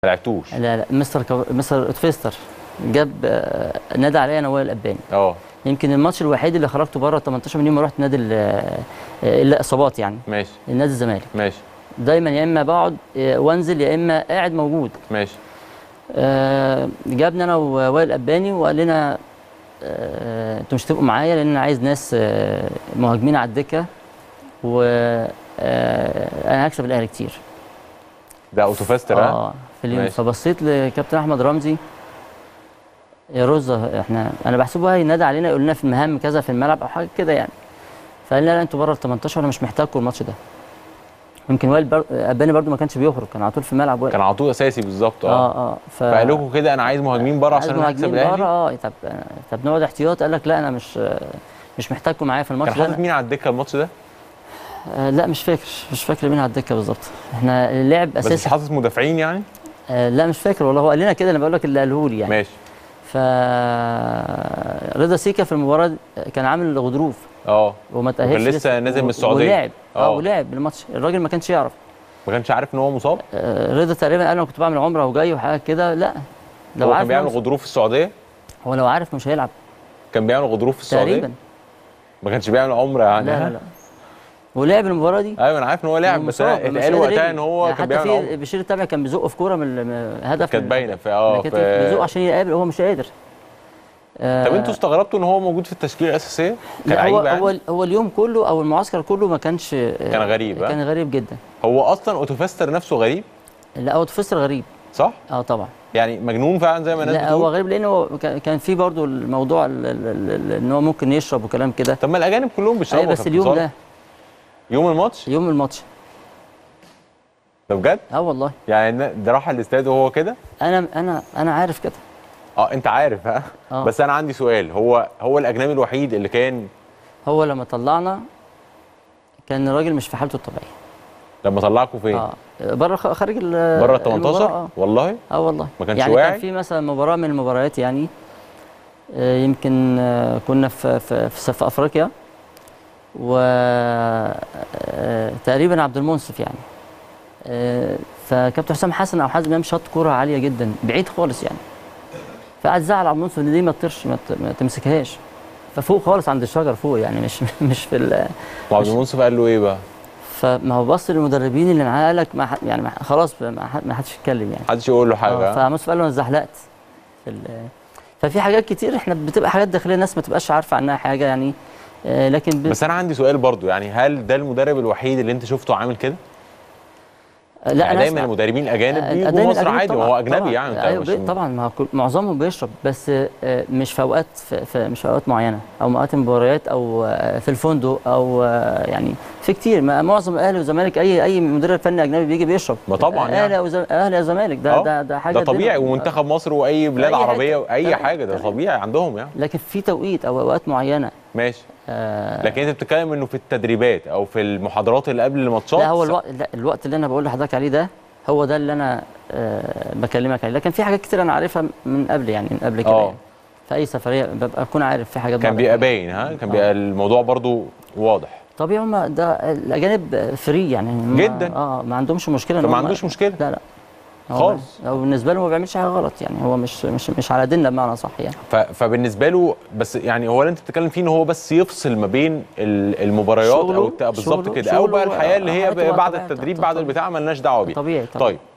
ما لعبتوش لا لا مستر كو... مستر اوتفيستر جاب آه، نادى عليا انا وائل الاباني اه يمكن الماتش الوحيد اللي خرجته بره 18 من يوم ما رحت نادي ال- آه، الا اصابات يعني ماشي النادي الزمالك ماشي دايما يا اما بقعد آه، وانزل يا اما قاعد موجود ماشي آه، جابني انا ووائل الاباني وقال لنا آه، انتوا مش هتبقوا معايا لان انا عايز ناس آه، مهاجمين على الدكه و آه، انا هكسب الاهلي كتير ده اوتوفاستر ها اه في اليوم ماشي. فبصيت لكابتن احمد رمزي يا رزة احنا انا بحسبه هينادي علينا يقول لنا في المهام كذا في الملعب او حاجه كده يعني فقال لنا لا انتوا بره ال 18 انا مش محتاجكم الماتش ده يمكن وائل بر... اباني برده ما كانش بيخرج كان على طول في الملعب واقف كان على طول اساسي بالظبط اه اه اه ف... فقال لكم كده انا عايز مهاجمين بره عايز عشان انا هكسب مهاجمين بره الاهلي اه طب طب نقعد احتياط قال لك لا انا مش مش محتاجكم معايا في الماتش كان ده حاطط مين على الدكه الماتش ده آه لا مش فاكر مش فاكر مين على الدكه بالظبط احنا اللعب بس مش اساسي حاطط مدافعين يعني آه لا مش فاكر والله هو قال لنا كده انا بقول لك اللي قاله لي يعني ماشي ف رضا سيكا في المباراه دي كان عامل غضروف اه وما تاهلش وكان لسه نازل من السعودية. ولعب اه آه. ولعب الماتش الراجل ما كانش يعرف ما كانش عارف ان هو مصاب آه، رضا تقريبا قال انا كنت بعمل عمره وجاي وحاجه كده لا لو هو عارف كان بيعمل إن هو- غضروف في السعوديه هو لو عارف مش هيلعب كان بيعمل غضروف في السعوديه تقريبا ما كانش بيعمل عمره يعني لا لا لا ولعب المباراه دي ايوه انا عارف ان هو لاعب بس ومصاب، اتقال مسألة وقتها رجل. ان هو يعني كان حتى بيعمل في عمره بشير التابع كان بيزقه في كوره من من هدف كانت من- باينه في اه كانت بيزقه في عشان يقابل هو مش قادر آه، طب انتوا استغربتوا ان هو موجود في التشكيله الاساسيه كان لا هو لعيب هو يعني هو اليوم كله او المعسكر كله ما كانش كان غريب ها كان غريب جدا هو اصلا اوتوفاستر نفسه غريب لا هو تفسر غريب صح اه طبعا يعني مجنون فعلا زي ما الناس لا هو بتقول غريب لان هو كان- كان في برضو الموضوع ال- ال- ال- ال- ان هو ممكن يشرب وكلام كده طب ما الاجانب كلهم بيشربوا ايوه يا بس كابتن اليوم صالح. ده يوم الماتش يوم الماتش ده بجد اه والله يعني ده راح الاستاد وهو كده انا انا انا عارف كده اه انت عارف ها آه. بس انا عندي سؤال هو هو الاجنبي الوحيد اللي كان هو لما طلعنا كان الراجل مش في حالته الطبيعيه لما طلعكم فين اه بره خ- خارج ال- بره ال المباراة، 18 اه والله اه والله ما كانش يعني واعي؟ كان في مثلا مباراه من المباريات يعني آه، يمكن آه، كنا في في في, في افريقيا و آه، تقريبا عبد المنصف يعني آه، فكابتن حسام حسن او حازم امام شاط كوره عاليه جدا بعيد خالص يعني فقعد زعل عبد المنصف ان دي ما تطيرش ما ت- ما تمسكهاش ففوق خالص عند الشجر فوق يعني مش مش في ال- وعبد مش- المنصف قال له ايه بقى فما هو بص للمدربين اللي معاه قال لك ما ح- يعني ما ح- خلاص ما ح- ما حدش يتكلم يعني محدش يقول له اه حاجه ها؟ فمصطفى قال له انا اتزحلقت في ال- ففي حاجات كتير احنا بتبقى حاجات داخليه الناس ما تبقاش عارفه عنها حاجه يعني آه، لكن ب... بس انا عندي سؤال برضو يعني هل ده المدرب الوحيد اللي انت شفته عامل كده آه، لا يعني أنا دايما أسمع. المدربين الاجانب آه، بيجوا دايماً مصر الأجانب عادي طبعاً، وهو اجنبي طبعاً. يعني انت ايوه مش بي- طبعا ما هو كل- معظمهم بيشرب بس آه، مش في اوقات في في- مش في اوقات معينه او اوقات مباريات او آه، في الفندق او آه، يعني في كتير ما- معظم الاهلي والزمالك اي اي مدرب فني اجنبي بيجي بيشرب ما طبعاً اهلي يعني. او زم- اهلي او زمالك ده آه، ده ده حاجه ده طبيعي دايماً. ومنتخب مصر واي بلاد أي حتة. عربيه واي تمام، حاجه ده تمام. طبيعي عندهم يعني لكن في توقيت او اوقات معينه ماشي آه، لكن انت بتتكلم انه في التدريبات او في المحاضرات اللي قبل الماتشات لا هو الوقت لا الوقت اللي انا بقول لحضرتك عليه ده هو ده اللي انا آه بكلمك عليه لكن في حاجات كتير انا عارفها من قبل يعني من قبل كده آه. يعني. في اي سفريه ببقى اكون عارف في حاجات كان بعرف بيبقى عنها. باين ها كان آه. بيبقى الموضوع برضو واضح طبيعي هم ده الاجانب فري يعني هم جداً. اه ما عندهمش مشكله إن فما هم- عندوش مشكله لا لا هو خالص. هو بالنسبه له ما بيعملش حاجه غلط يعني هو مش مش مش على ديننا بمعنى صح يعني ف- فبالنسبه له بس يعني هو اللي انت بتتكلم فيه ان هو بس يفصل ما بين ال- المباريات او شغله- الت- بالظبط شغله- كده او بقى شغله الحياه اللي هي حياته بقى بعد طبيعي- التدريب طبيعي- بعد البتاع مالناش دعوه بيها طبيعي طبيعي طيب